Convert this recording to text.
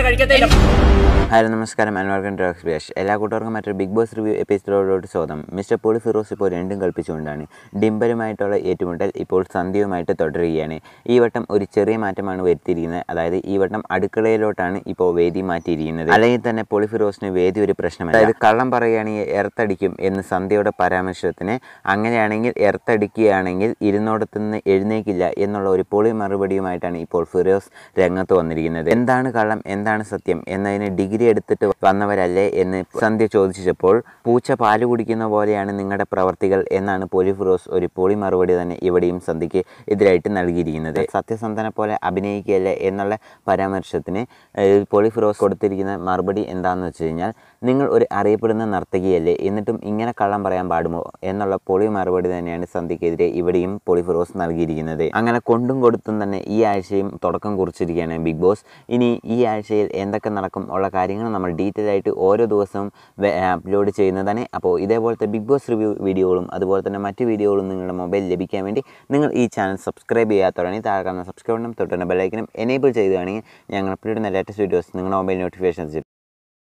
മാത്രമേ കഴിക്കത്തില്ല ഹലോ നമസ്കാരം ആൻഡ് വെൽക്കം ടു എക്സ്പ്രസ് എല്ലാ കൂട്ടുകാർക്കും മറ്റൊരു ബിഗ് ബോസ് റിവ്യൂ എപ്പിസോഡിലോട്ട് സ്വാഗതം മിസ്റ്റർ പോളി ഫിറോസ് ഇപ്പോൾ രണ്ടും കൽപ്പിച്ചുകൊണ്ടാണ് ഡിംബലുമായിട്ടുള്ള ഏറ്റുമുട്ടൽ ഇപ്പോൾ സന്ധ്യയുമായിട്ട് തുടരുകയാണ് ഈ വട്ടം ഒരു ചെറിയ മാറ്റമാണ് വരുത്തിയിരിക്കുന്നത് അതായത് ഈ വട്ടം അടുക്കളയിലോട്ടാണ് ഇപ്പോൾ വേദി മാറ്റിയിരിക്കുന്നത് അല്ലെങ്കിൽ തന്നെ പോളി ഫിറോസിന് വേദി ഒരു പ്രശ്നമല്ല അതായത് കള്ളം പറയുകയാണെങ്കിൽ എർത്തടിക്കും എന്ന് സന്ധ്യയുടെ പരാമർശത്തിന് അങ്ങനെയാണെങ്കിൽ എർത്തടിക്കുകയാണെങ്കിൽ ഇരുന്നോടത്തു നിന്ന് എഴുന്നേക്കില്ല എന്നുള്ള ഒരു പൊളി മറുപടിയുമായിട്ടാണ് ഇപ്പോൾ ഫിറോസ് രംഗത്ത് വന്നിരിക്കുന്നത് എന്താണ് കള്ളം എന്താണ് സത്യം എന്നതിന് ഡിഗ്രി എടുത്തിട്ട് വന്നവരല്ലേ എന്ന് സന്ധ്യ ചോദിച്ചപ്പോൾ പൂച്ച പാല് കുടിക്കുന്ന പോലെയാണ് നിങ്ങളുടെ പ്രവർത്തികൾ എന്നാണ് പോലി ഫിറോസ് ഒരു പൊളി മറുപടി തന്നെ ഇവിടെയും സന്ധ്യയ്ക്ക് എതിരായിട്ട് നൽകിയിരിക്കുന്നത് സത്യസന്ധനെ പോലെ അഭിനയിക്കുകയല്ലേ എന്നുള്ള പരാമർശത്തിന് ഏഹ്, പോളി ഫിറോസ് കൊടുത്തിരിക്കുന്ന മറുപടി എന്താണെന്ന് വെച്ച് കഴിഞ്ഞാൽ നിങ്ങൾ ഒരു അറിയപ്പെടുന്ന നർത്തകിയല്ലേ എന്നിട്ടും ഇങ്ങനെ കള്ളം പറയാൻ പാടുമോ എന്നുള്ള പൊളി മറുപടി തന്നെയാണ് സന്ധ്യക്കെതിരെ ഇവിടെയും പോളി ഫിറോസ് നൽകിയിരിക്കുന്നത് അങ്ങനെ കൊണ്ടും കൊടുത്തും തന്നെ ഈ ആഴ്ചയും തുടക്കം കുറിച്ചിരിക്കുകയാണ് ബിഗ് ബോസ് ഇനി ഈ ആഴ്ചയിൽ എന്തൊക്കെ നടക്കും ഉള്ള കാര്യങ്ങൾ നമ്മൾ ഡീറ്റെയിൽ ആയിട്ട് ഓരോ ദിവസവും അപ്ലോഡ് ചെയ്യുന്നതാണ് അപ്പോൾ ഇതേപോലത്തെ ബിഗ് ബോസ് റിവ്യൂ വീഡിയോകളും അതുപോലെ തന്നെ മറ്റ് വീഡിയോകളും നിങ്ങളുടെ മൊബൈൽ ലഭിക്കാൻ വേണ്ടി നിങ്ങൾ ഈ ചാനൽ സബ്സ്ക്രൈബ് ചെയ്യാത്തവരാണെങ്കിൽ താഴെ കാണുന്ന സബ്സ്ക്രൈബ് ബട്ടണും തൊട്ടുള്ള ബെല്ലൈക്കനും എനേബിൾ ചെയ്യുകയാണെങ്കിൽ ഞങ്ങൾ അപ്ലോഡ് ചെയ്യുന്ന ലേറ്റസ്റ്റ് വീഡിയോസ് നിങ്ങളുടെ മൊബൈൽ നോട്ടിഫിക്കേഷൻ